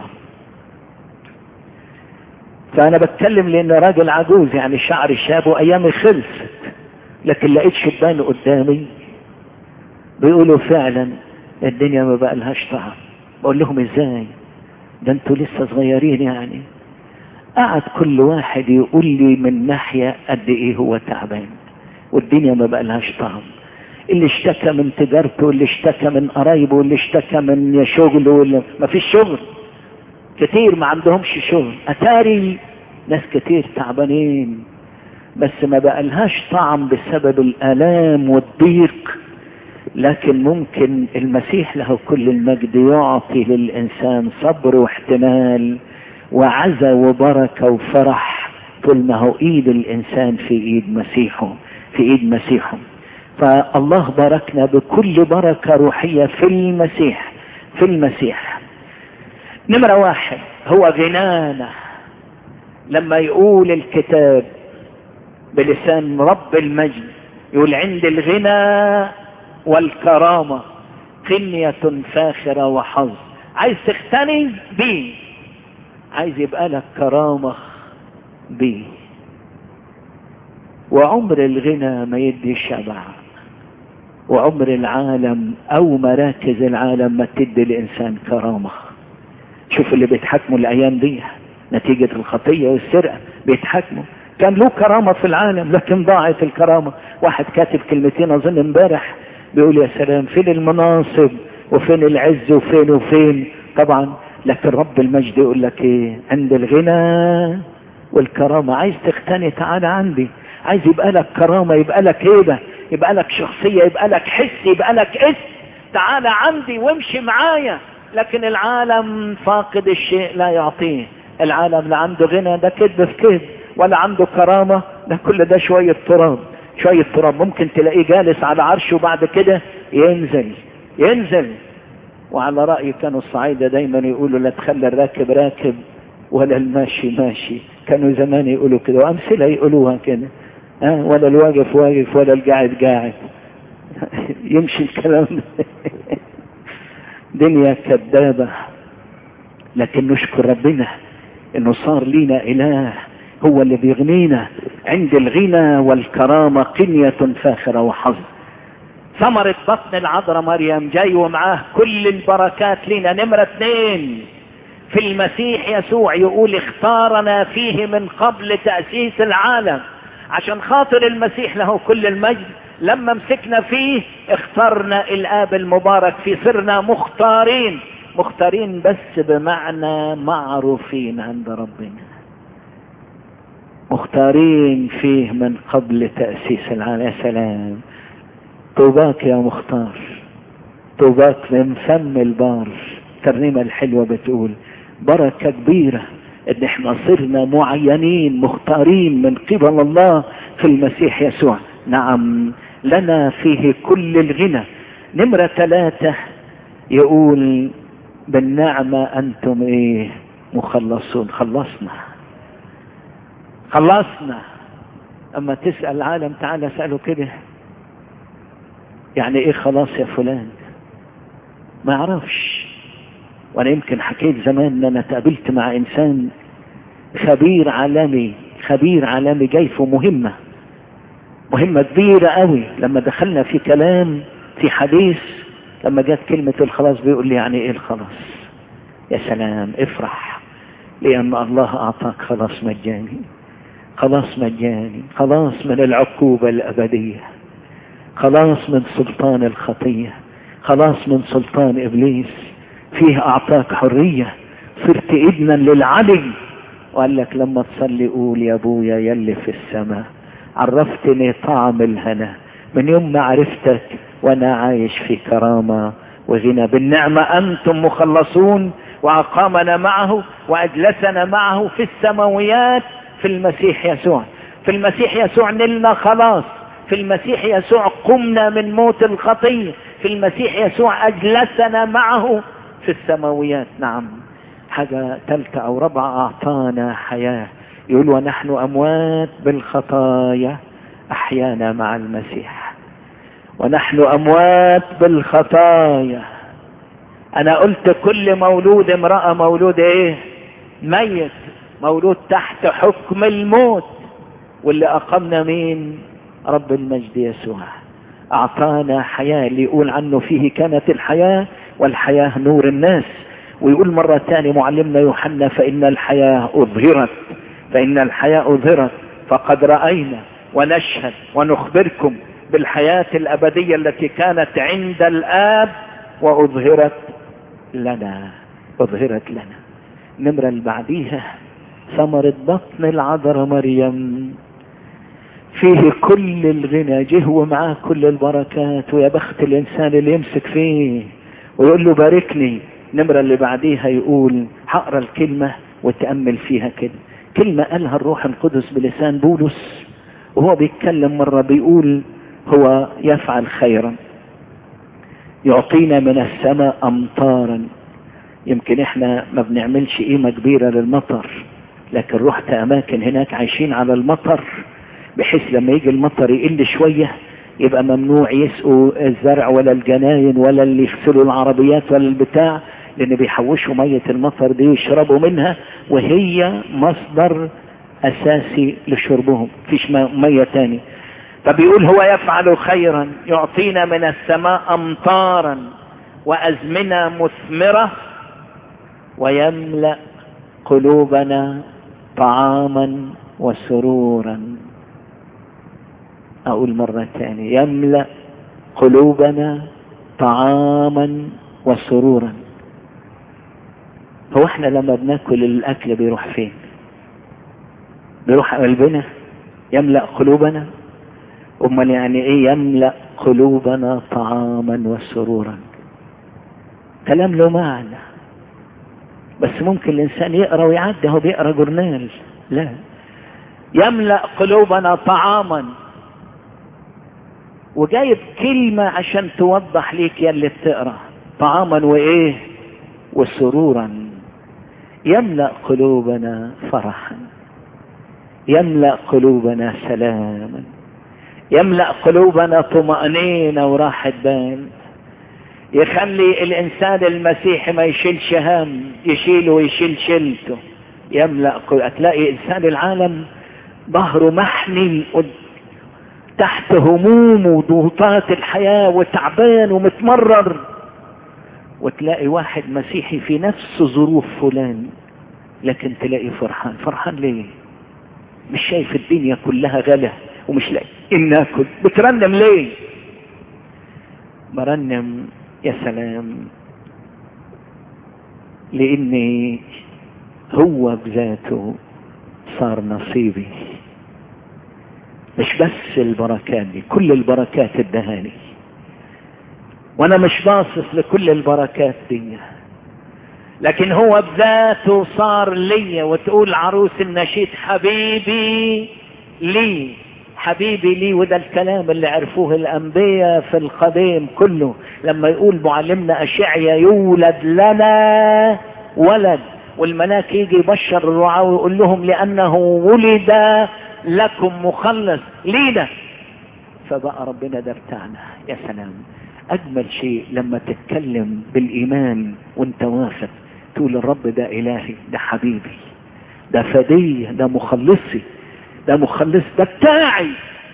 فانا بتكلم لان راجل عجوز يعني شعري شاب وايامي خلصت لكن لقيت شبان قدامي بيقولوا فعلا الدنيا ما بقى لهاش طعم بقول لهم ازاي ده انتوا لسه صغيرين يعني قعد كل واحد يقول لي من ناحية قد ايه هو تعبان والدنيا ما بقى لهاش طعم اللي اشتكى من تجارته واللي اشتكى من قرايبه واللي اشتكى من شغله واللي ما فيش شغل كتير ما عندهمش شغل اتاري ناس كتير تعبانين بس ما بقى لهاش طعم بسبب الالام والضيق لكن ممكن المسيح له كل المجد يعطي للانسان صبر واحتمال وعزة وبركة وفرح طول ما هو ايد الانسان في ايد مسيحه في ايد مسيحه فالله باركنا بكل بركة روحية في المسيح في المسيح نمرة واحد هو غنانا لما يقول الكتاب بلسان رب المجد يقول عند الغنى والكرامة قنية فاخرة وحظ عايز تختني بيه عايز يبقى لك كرامة بيه وعمر الغنى ما يدي شبع وعمر العالم او مراكز العالم ما تدي الانسان كرامة شوف اللي بيتحكموا الايام دي نتيجة الخطية والسرقة بيتحكموا كان له كرامة في العالم لكن ضاعت الكرامة واحد كاتب كلمتين اظن امبارح بيقول يا سلام فين المناصب وفين العز وفين وفين طبعا لكن رب المجد يقول لك ايه عند الغنى والكرامة عايز تغتني تعالى عندي عايز يبقى لك كرامة يبقى لك هيبة يبقى لك شخصية يبقى لك حس يبقى لك اسم تعالى عندي وامشي معايا لكن العالم فاقد الشيء لا يعطيه العالم لا عنده غنى ده كذب في كذب ولا عنده كرامة ده كل ده شوية تراب شوية تراب ممكن تلاقيه جالس على عرشه وبعد كده ينزل ينزل وعلى رأي كانوا الصعايدة دايما يقولوا لا تخلي الراكب راكب ولا الماشي ماشي كانوا زمان يقولوا كده وأمثلة يقولوها كده ها أه؟ ولا الواقف واقف ولا القاعد قاعد يمشي الكلام ده دنيا كذابة لكن نشكر ربنا انه صار لينا اله هو اللي بيغنينا عند الغنى والكرامة قنية فاخرة وحظ ثمرة بطن العذراء مريم جاي ومعاه كل البركات لنا نمرة اثنين في المسيح يسوع يقول اختارنا فيه من قبل تأسيس العالم عشان خاطر المسيح له كل المجد لما مسكنا فيه اخترنا الاب المبارك فيه صرنا مختارين مختارين بس بمعنى معروفين عند ربنا مختارين فيه من قبل تأسيس العالم يا سلام طوباك يا مختار طوباك من فم البار الترنيمة الحلوة بتقول بركة كبيرة ان احنا صرنا معينين مختارين من قبل الله في المسيح يسوع نعم لنا فيه كل الغنى نمرة ثلاثة يقول بالنعمة انتم ايه مخلصون خلصنا خلصنا اما تسأل العالم تعالى اسأله كده يعني ايه خلاص يا فلان ما يعرفش وانا يمكن حكيت زمان ان انا تقابلت مع انسان خبير عالمي خبير عالمي جاي في مهمة مهمة كبيرة قوي لما دخلنا في كلام في حديث لما جت كلمة الخلاص بيقول لي يعني ايه الخلاص يا سلام افرح لان الله اعطاك خلاص مجاني خلاص مجاني خلاص من العقوبة الابدية خلاص من سلطان الخطية خلاص من سلطان ابليس فيه اعطاك حرية صرت ابنا للعلي وقال لك لما تصلي قول يا ابويا يلي في السماء عرفتني طعم الهنا من يوم ما عرفتك وانا عايش في كرامة وغنى بالنعمة انتم مخلصون واقامنا معه واجلسنا معه في السماويات في المسيح يسوع في المسيح يسوع نلنا خلاص في المسيح يسوع قمنا من موت الخطية في المسيح يسوع اجلسنا معه في السماويات نعم حاجة ثالثة او رابعة اعطانا حياة يقول ونحن اموات بالخطايا احيانا مع المسيح ونحن اموات بالخطايا انا قلت كل مولود امرأة مولود ايه ميت مولود تحت حكم الموت واللي اقمنا مين رب المجد يسوع اعطانا حياة اللي يقول عنه فيه كانت الحياة والحياة نور الناس ويقول مرة ثانية معلمنا يوحنا فإن الحياة أظهرت فإن الحياة أظهرت فقد رأينا ونشهد ونخبركم بالحياة الأبدية التي كانت عند الآب وأظهرت لنا أظهرت لنا النمرة اللي بعديها ثمرة بطن العذراء مريم فيه كل الغنى جه ومعاه كل البركات ويا بخت الإنسان اللي يمسك فيه ويقول له باركني النمرة اللي بعديها يقول هقرا الكلمة وتأمل فيها كده كلمة قالها الروح القدس بلسان بولس وهو بيتكلم مرة بيقول هو يفعل خيرا يعطينا من السماء أمطارا يمكن احنا ما بنعملش قيمة كبيرة للمطر لكن رحت أماكن هناك عايشين على المطر بحيث لما يجي المطر يقل شوية يبقى ممنوع يسقوا الزرع ولا الجناين ولا اللي يغسلوا العربيات ولا البتاع لان بيحوشوا مية المطر دي يشربوا منها وهي مصدر اساسي لشربهم فيش مية تاني فبيقول هو يفعل خيرا يعطينا من السماء امطارا وازمنة مثمرة ويملأ قلوبنا طعاما وسرورا اقول مرة ثانية يملأ قلوبنا طعاما وسرورا هو احنا لما بناكل الاكل بيروح فين بيروح قلبنا يملأ قلوبنا امال يعني ايه يملأ قلوبنا طعاما وسرورا كلام له معنى بس ممكن الانسان يقرا ويعدي هو بيقرا جورنال لا يملأ قلوبنا طعاما وجايب كلمة عشان توضح ليك يا اللي بتقرا طعاما وايه وسرورا يملأ قلوبنا فرحا يملأ قلوبنا سلاما يملأ قلوبنا طمأنينة وراحة بال يخلي الإنسان المسيحي ما يشيلش هم يشيله ويشيل شيلته يملأ قلوب تلاقي إنسان العالم ظهره محني تحت هموم وضغوطات الحياة وتعبان ومتمرر وتلاقي واحد مسيحي في نفس ظروف فلان لكن تلاقي فرحان فرحان ليه مش شايف الدنيا كلها غلا ومش لاقي ناكل بترنم ليه برنم يا سلام لاني هو بذاته صار نصيبي مش بس البركات دي كل البركات ادهاني وانا مش باصص لكل البركات دي لكن هو بذاته صار لي وتقول عروس النشيد حبيبي لي حبيبي لي وده الكلام اللي عرفوه الانبياء في القديم كله لما يقول معلمنا اشعيا يولد لنا ولد والملاك يجي يبشر الرعاة ويقول لهم لانه ولد لكم مخلص لينا فبقى ربنا ده بتاعنا يا سلام اجمل شيء لما تتكلم بالايمان وانت واثق تقول الرب ده الهي ده حبيبي ده فدية ده مخلصي ده مخلص ده بتاعي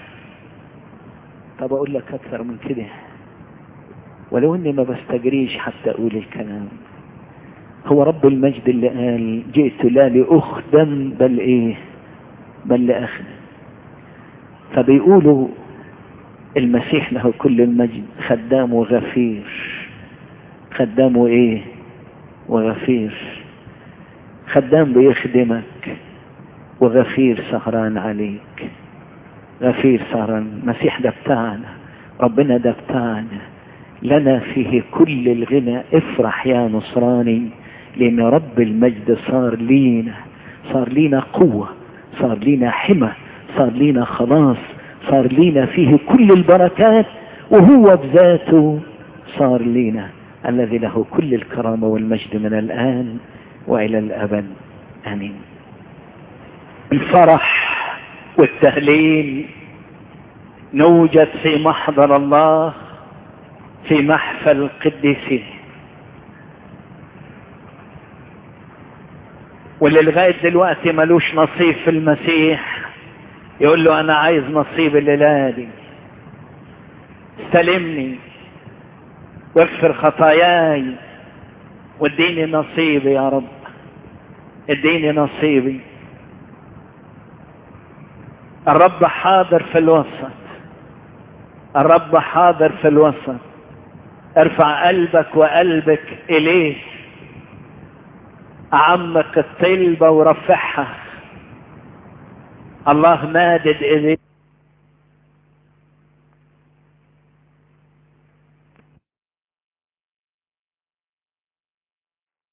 طب اقول لك اكثر من كده ولو اني ما بستجريش حتى اقول الكلام هو رب المجد اللي قال جئت لا لاخدم بل ايه بل لاخدم فبيقولوا المسيح له كل المجد خدام وغفير خدام وايه وغفير خدام بيخدمك وغفير سهران عليك غفير سهران المسيح ده بتاعنا ربنا ده بتاعنا لنا فيه كل الغنى افرح يا نصراني لان رب المجد صار لينا صار لينا قوة صار لينا حمى صار لينا خلاص صار لينا فيه كل البركات وهو بذاته صار لينا الذي له كل الكرامة والمجد من الآن وإلى الأبد آمين الفرح والتهليل نوجد في محضر الله في محفل قديسه واللي لغاية دلوقتي ملوش نصيب في المسيح يقول له انا عايز نصيب الليلة دي استلمني واغفر خطاياي واديني نصيبي يا رب اديني نصيبي الرب حاضر في الوسط الرب حاضر في الوسط ارفع قلبك وقلبك اليه اعمق الطلبة ورفعها الله مادد اليه